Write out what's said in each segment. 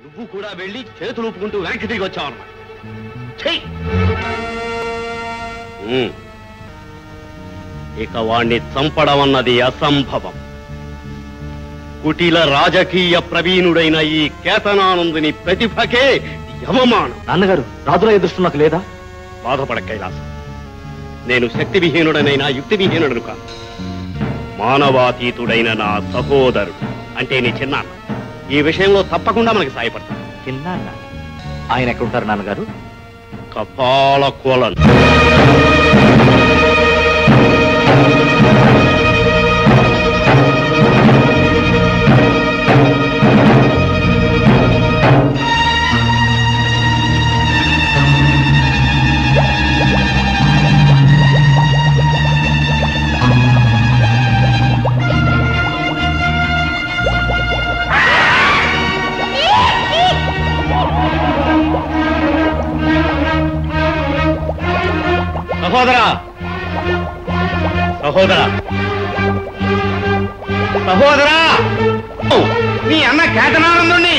నువ్వు కూడా వెళ్ళి చేతులు ఊపుకుంటూ వెనక్కి తిరిగి వచ్చావన్నమాట చెయ్యి ఉమ్. ఇక వాణ్ణి చంపడం అన్నది అసంభవం కుటిల రాజకీయ ప్రవీణుడైన ఈ కేతనానందుని ప్రతిభకే యవమానం నాన్నగారు రాజుల ఎదురు నాకు లేదా బాధపడ కైలాసం నేను శక్తి విహీనుడనైనా యుక్తి విహీనుడను కాదు మానవాతీతుడైన నా సహోదరుడు అంటే నీ చిన్నాన్న ఈ విషయంలో తప్పకుండా మనకి సాయపడతాను చిన్నాన్న ఆయన ఎక్కడ ఉంటారు నాన్నగారు కపాల కోలన్ సహోదరా సహోదరా సహోదరా ఓ, నీ అన్న కేతనానందుణ్ణి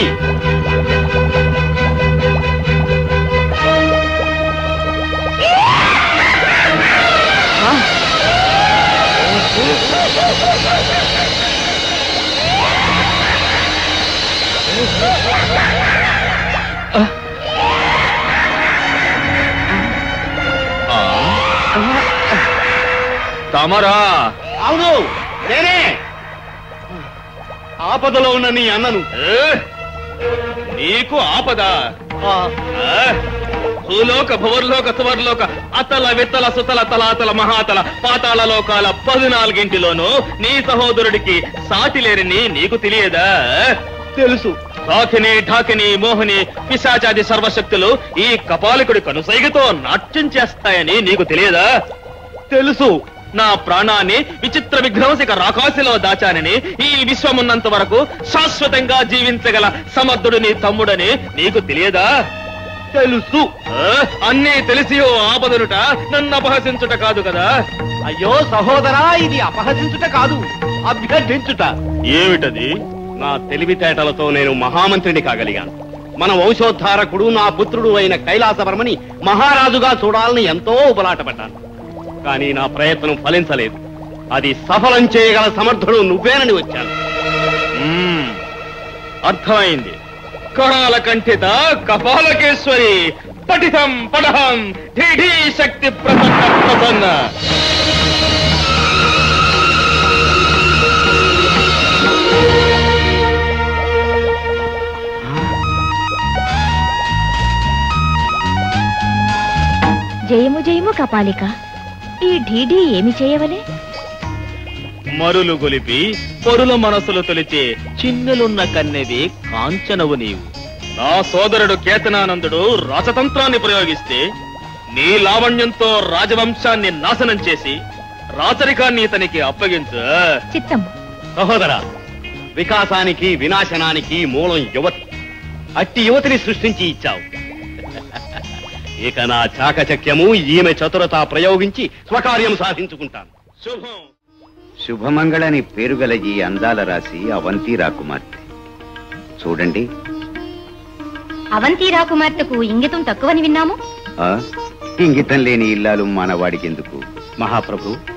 తమరా అవును నేనే ఆపదలో ఉన్న నీ అన్నను నీకు ఆపద భూలోక భువర్లోక సువర్లోక అతల విత్తల సుతల తలాతల మహాతల పాతాళ లోకాల పద్నాలుగింటిలోనూ నీ సహోదరుడికి సాటి లేరని నీకు తెలియదా తెలుసు సాకిని ఢాకిని మోహిని పిశాచాది సర్వశక్తులు ఈ కపాలికుడి కనుసైగతో నాట్యం చేస్తాయని నీకు తెలియదా తెలుసు నా ప్రాణాన్ని విచిత్ర విఘ్నంసిక రాకాశిలో దాచానని ఈ విశ్వమున్నంత వరకు శాశ్వతంగా జీవించగల సమర్థుడు నీ తమ్ముడని నీకు తెలియదా తెలుసు ఆ, అన్నీ తెలిసి ఓ ఆపదనుట నన్ను అపహసించుట కాదు కదా అయ్యో సహోదరా ఇది అపహసించుట కాదు అభ్యర్థించుట ఏమిటది నా తెలివితేటలతో నేను మహామంత్రిని కాగలిగాను మన వంశోద్ధారకుడు నా పుత్రుడు అయిన కైలాసవర్మని మహారాజుగా చూడాలని ఎంతో ఉపలాటపడ్డాను కానీ నా ప్రయత్నం ఫలించలేదు అది సఫలం చేయగల సమర్థుడు నువ్వేనని వచ్చాను మ్మ్. అర్థమైంది కరాల కంఠిత కపాలకేశ్వరి పఠితం పఠహం ఢీ శక్తి ప్రసన్న ప్రసన్న జయము జయము కపాలిక ఈ ఢీఢీ ఏమి చేయవలే మరులు గొలిపి పొరుల మనసులు తొలిచే చిన్నెలున్న కన్నెది కాంచనవు నీవు నా సోదరుడు కేతనానందుడు రాజతంత్రాన్ని ప్రయోగిస్తే నీ లావణ్యంతో రాజవంశాన్ని నాశనం చేసి రాచరికాన్ని ఇతనికి అప్పగించు చిత్తం సహోదరా వికాసానికి వినాశనానికి మూలం యువతి అట్టి యువతిని సృష్టించి ఇచ్చావు ఇక నా చాకచక్యము ఈమె చతురత ప్రయోగించి స్వకార్యం సాధించుకుంటాను శుభం శుభమంగళని పేరు గల ఈ అందాల రాశి అవంతి రాకుమార్తె చూడండి అవంతి రాకుమార్తెకు ఇంగితం తక్కువని విన్నాము ఆ ఇంగితం లేని ఇల్లాలు మానవాడికెందుకు మహాప్రభు